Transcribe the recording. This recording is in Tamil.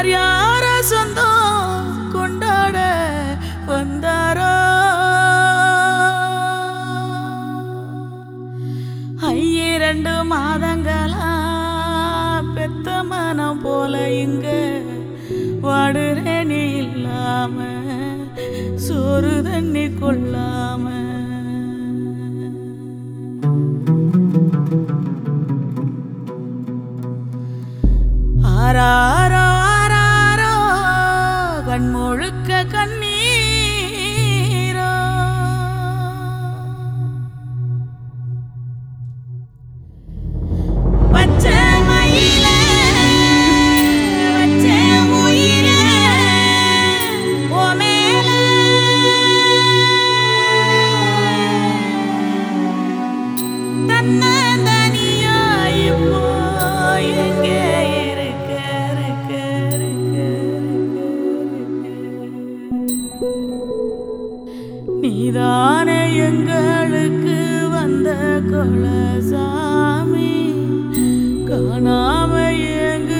யார் யார சொந்தம் கொண்டாட வந்தாரோ ஐயிரண்டு மாதங்களா பெத்த மனம் போல இங்க வாடுறே நீ இல்லாம சோறு தண்ணி கொள்ளாம ஆராரோ ஆராரோ கண் முழுக்க கண்ணீரோ பச்சை மயிலே, வச்ச உயிரே, உன் மேலே தன்னந்தனியா இப்போ எங்கே இருக்க, இருக்க, இருக்க, இருக்க, இருக்க. நீதானே எங்களுக்கு வந்த கொலசாமி காணாம எங்க